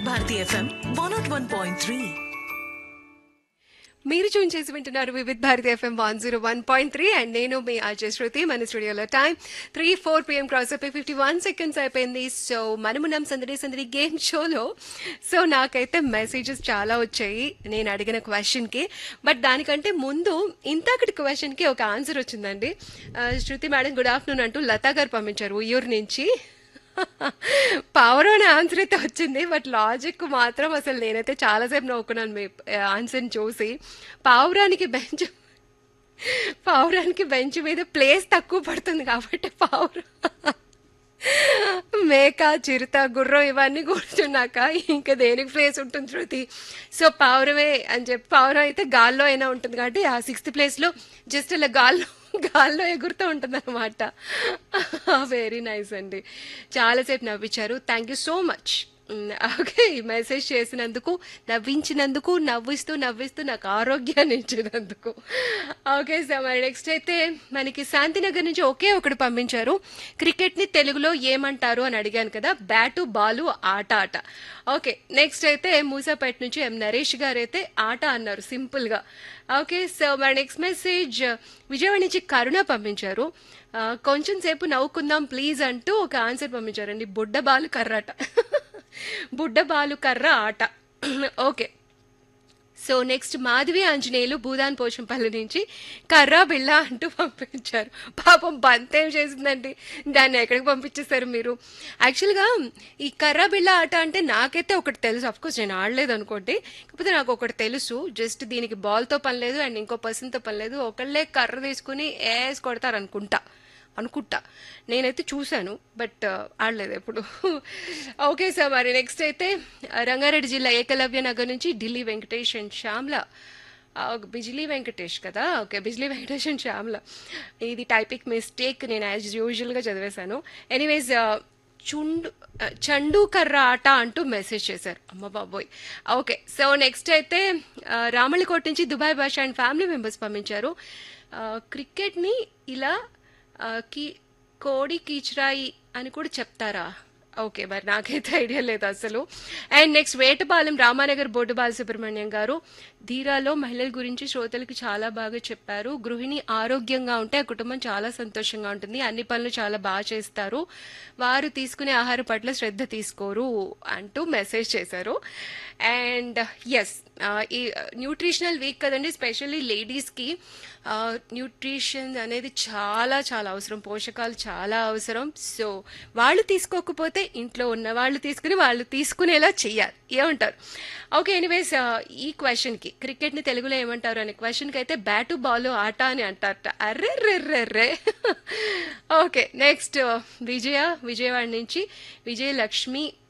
Bharati FM one nought one point three మీరు tune చేసి వింటున్నారు Vividh Bharati FM one zero one point three and నేను మీ అజయ్ శృతి మన స్టూడియోలో time three four PM cross అయిపోయి ఫిఫ్టీ వన్ సెకండ్స్ అయిపోయింది సో మనమున్నాం సందడి సందడి గేమ్ షోలో సో నాకైతే మెసేజెస్ చాలా వచ్చాయి నేను అడిగిన క్వశ్చన్కి బట్ దానికంటే ముందు ఇంతకటి క్వశ్చన్కి ఒక ఆన్సర్ వచ్చిందండి ఆ, శృతి మేడం గుడ్ ఆఫ్టర్నూన్ అంటూ లతా గారు పంపించారు ఉయ్యూరు నుంచి పవర్ అనే ఆన్సర్ అయితే వచ్చింది బట్ లాజిక్ మాత్రం అసలు నేనైతే చాలాసేపు నవ్వుకున్నాను మీ ఆన్సర్ని చూసి పావురానికి బెంచ్ పావురానికి బెంచ్ మీద ప్లేస్ తక్కువ పడుతుంది కాబట్టి పావురం మేక చిరుత గుర్రం ఇవన్నీ కూర్చున్నాక ఇంకా దేనికి ప్లేస్ ఉంటుంది శృతి సో పావురమే అని చెప్పి పావురం అయితే గాల్లో అయినా ఉంటుంది కాబట్టి ఆ సిక్స్త్ ప్లేస్లో జస్ట్ అలా గాల్లో గాల్లో ఎగురుతూ ఉంటుంది అనమాట వెరీ నైస్ అండి చాలాసేపు నవ్వించారు thank you so much okay ఈ మెసేజ్ చేసినందుకు నవ్వించినందుకు నవ్విస్తూ నవ్విస్తూ నాకు ఆరోగ్యాన్ని ఇచ్చినందుకు ఓకే సార్ మరి నెక్స్ట్ అయితే మనకి శాంతినగర్ నుంచి ఒకే ఒకటి పంపించారు క్రికెట్ని తెలుగులో ఏమంటారు అని అడిగాను కదా బ్యాటు బాలు ఆట ఆట ఓకే నెక్స్ట్ అయితే మూసాపేట నుంచి ఎం నరేష్ గారు అయితే ఆట అన్నారు సింపుల్గా ఓకే సో మరి నెక్స్ట్ మెసేజ్ విజయవాడ నుంచి కరుణ పంపించారు ఆ, కొంచెం సేపు నవ్వుకుందాం ప్లీజ్ అంటూ ఒక ఆన్సర్ పంపించారండి బుడ్డ బాలు కర్రాట బుడ్డ బాలు కర్ర ఆట okay so next Madhavi Anjaneyulu Bhoodan Pochampally నుంచి కర్రా బిళ్ళ అంటూ పంపించారు పాపం బంతేం చేసిందండి దాన్ని ఎక్కడికి పంపించేస్తారు మీరు యాక్చువల్గా ఈ కర్రా బిళ్ళ ఆట అంటే నాకైతే ఒకటి తెలుసు అఫ్కోర్స్ నేను ఆడలేదు అనుకోండి కాకపోతే నాకు ఒకటి తెలుసు జస్ట్ దీనికి బాల్తో పని లేదు అండ్ ఇంకో పర్సన్తో పని లేదు ఒకళ్ళే కర్ర తీసుకుని వేసి కొడతారు అనుకుంటా అనుకుంటా నేనైతే చూశాను బట్ ఆడలేదు ఎప్పుడు ఓకే సార్ మరి నెక్స్ట్ అయితే ఆ, రంగారెడ్డి జిల్లా ఏకలవ్య నగర్ నుంచి ఢిల్లీ వెంకటేష్ అండ్ శ్యామ్ల ఆ, బిజ్లీ వెంకటేష్ కదా ఓకే బిజ్లీ వెంకటేష్ అండ్ శ్యామ్ల ఇది టైపిక్ మిస్టేక్ నేను యాజ్ యూజువల్గా చదివేశాను ఎనీవేస్ చుండు ఆ, చండు కర్ర ఆట అంటూ మెసేజ్ చేశారు అమ్మ బాబోయ్ ఓకే సో నెక్స్ట్ అయితే ఆ, రామళ్ళకోట నుంచి దుబాయ్ భాష అండ్ ఫ్యామిలీ మెంబర్స్ పంపించారు ఆ, క్రికెట్ని ఇలా ఆ, కీ కోడి కీచురాయి అని కూడా చెప్తారా ఓకే మరి నాకైతే ఐడియా లేదు అసలు and next Vetapalem Ramanagar board Balasubrahmanyam garu ధీరాలో మహిళల గురించి శ్రోతలకు చాలా బాగా చెప్పారు గృహిణి ఆరోగ్యంగా ఉంటే ఆ కుటుంబం చాలా సంతోషంగా ఉంటుంది అన్ని పనులు చాలా బాగా చేస్తారు వారు తీసుకునే ఆహారం పట్ల శ్రద్ధ తీసుకోరు అంటూ మెసేజ్ చేశారు అండ్ ఎస్ ఈ న్యూట్రిషనల్ వీక్ కదండి స్పెషల్లీ లేడీస్కి న్యూట్రిషన్ అనేది చాలా చాలా అవసరం పోషకాలు చాలా అవసరం సో వాళ్ళు తీసుకోకపోతే ఇంట్లో ఉన్న వాళ్ళు తీసుకుని వాళ్ళు తీసుకునేలా చెయ్యాలి ఏమంటారు ఓకే ఎనీవేస్ ఈ క్వశ్చన్కి క్రికెట్ని తెలుగులో ఏమంటారు అనే క్వశ్చన్కి అయితే బ్యాటు బాల్ ఆట అని అంటారట అర్రే రెర్రెర్రే ఓకే నెక్స్ట్ విజయ విజయవాడ నుంచి విజయలక్ష్మి